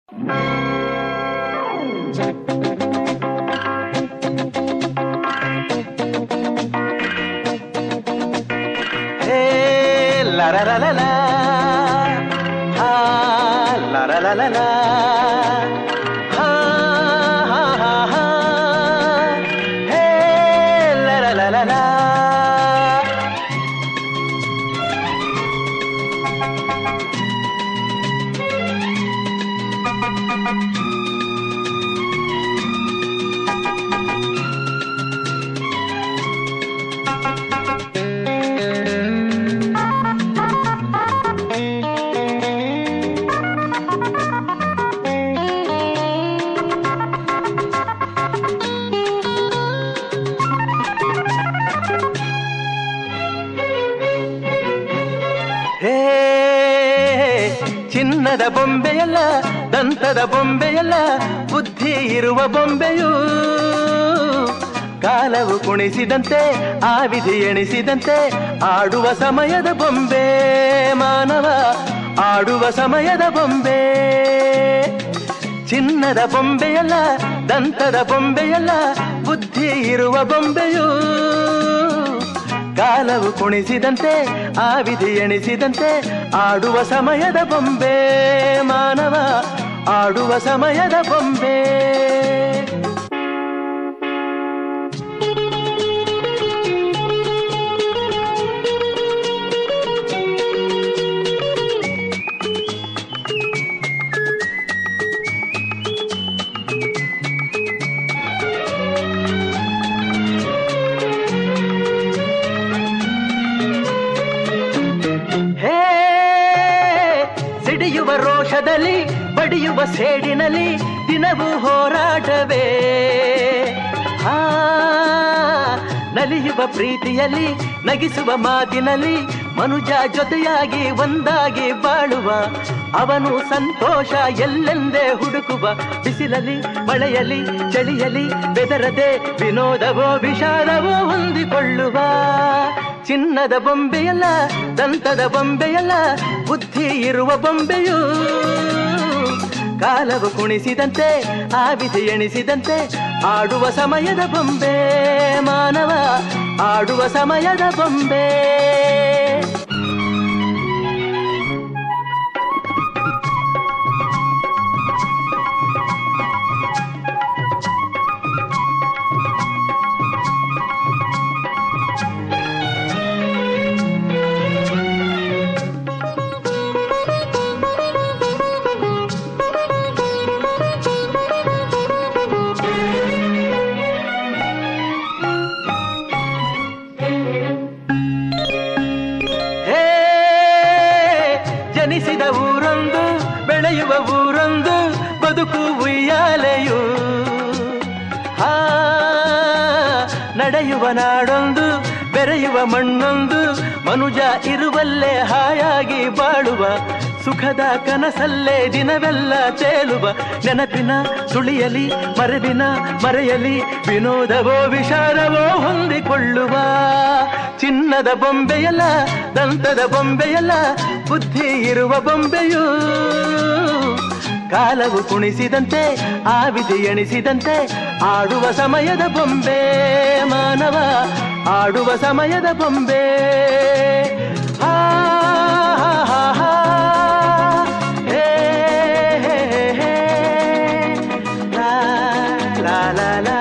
Hey, la la la la la. Ah, la la la la la. Ha, ha, ha, ha. Hey, la la la la la. ಹೇ ಚಿನ್ನದ ಬೊಂಬೆಯಲ್ಲ ದಂತದ ಬೊಂಬೆಯಲ್ಲ ಬುದ್ಧಿ ಇರುವ ಬೊಂಬೆಯು ಕಾಲವು ಕುಣಿಸಿದಂತೆ ಆ ವಿಧಿ ಎಣಿಸಿದಂತೆ ಆಡುವ ಸಮಯದ ಬೊಂಬೆ ಮಾನವ ಆಡುವ ಸಮಯದ ಬೊಂಬೆ ಚಿನ್ನದ ಬೊಂಬೆಯಲ್ಲ ದಂತದ ಬೊಂಬೆಯಲ್ಲ ಬುದ್ಧಿ ಇರುವ ಬೊಂಬೆಯು ಕಾಲವು ಕುಣಿಸಿದಂತೆ ಆ ವಿಧಿ ಎಣಿಸಿದಂತೆ ಆಡುವ ಸಮಯದ ಬೊಂಬೆ ಮಾನವ ಆಡುವ ಸಮಯದ ಬೊಂಬೆ ಹೇ ಸಿಡಿಯುವ ರೋಷದಲ್ಲಿ ಬಡಿಯುವ ಸೇಡಿನಲ್ಲಿ ದಿನವೂ ಹೋರಾಟವೇ ಹಾ ನಲಿಯುವ ಪ್ರೀತಿಯಲ್ಲಿ ನಗಿಸುವ ಮಾತಿನಲ್ಲಿ ಮನುಜ ಜೊತೆಯಾಗಿ ಒಂದಾಗಿ ಬಾಳುವ ಅವನು ಸಂತೋಷ ಎಲ್ಲೆಂದೇ ಹುಡುಕುವ ಬಿಸಿಲಲ್ಲಿ ಮಳೆಯಲ್ಲಿ ಚಳಿಯಲ್ಲಿ ಬೆದರದೆ ವಿನೋದವೋ ವಿಷಾದವೋ ಹೊಂದಿಕೊಳ್ಳುವ ಚಿನ್ನದ ಬೊಂಬೆಯಲ್ಲ ದಂತದ ಬೊಂಬೆಯಲ್ಲ ಬುದ್ಧಿ ಇರುವ ಬೊಂಬೆಯು ಕಾಲವು ಕುಣಿಸಿದಂತೆ ಆ ವಿಧಿ ಎಣಿಸಿದಂತೆ ಆಡುವ ಸಮಯದ ಬೊಂಬೆ ಮಾನವ ಆಡುವ ಸಮಯದ ಬೊಂಬೆ ಹೇ ಜನಿಸಿದ ಊರೊಂದು ಬೆಳೆಯುವ ಊರೊಂದು ಬದುಕು ಉಯ್ಯಾಲೆಯು ಹಾ ನಡೆಯುವ ನಾಡೊಂದು ಬೆರೆಯುವ ಮಣ್ಣೊಂದು ಮನುಜ ಇರುವಲ್ಲೇ ಹಾಯಾಗಿ ಬಾಳುವ ಸುಖದ ಕನಸಲ್ಲೇ ದಿನವೆಲ್ಲ ತೇಲುವ ನೆನಪಿನ ಸುಳಿಯಲಿ ಮರೆದಿನ ಮರೆಯಲಿ ವಿನೋದವೋ ವಿಚಾರವೋ ಹೊಂದಿಕೊಳ್ಳುವ ಚಿನ್ನದ ಬೊಂಬೆಯಲ್ಲ ದಂತದ ಬೊಂಬೆಯಲ್ಲ ಬುದ್ಧಿ ಇರುವ ಬೊಂಬೆಯು ಕಾಲವು ಕುಣಿಸಿದಂತೆ ಆ ವಿಧಿ ಎಣಿಸಿದಂತೆ ಆಡುವ ಸಮಯದ ಬೊಂಬೆ ಮಾನವ ಆಡುವ ಸಮಯದ ಬೊಂಬೆ ಹಾ ಹಾ ಹಾ ಹಾ ಹೇ ಹೇ ಹೇ ಹೇ ಲಾ ಲಾ ಲಾ ಲಾ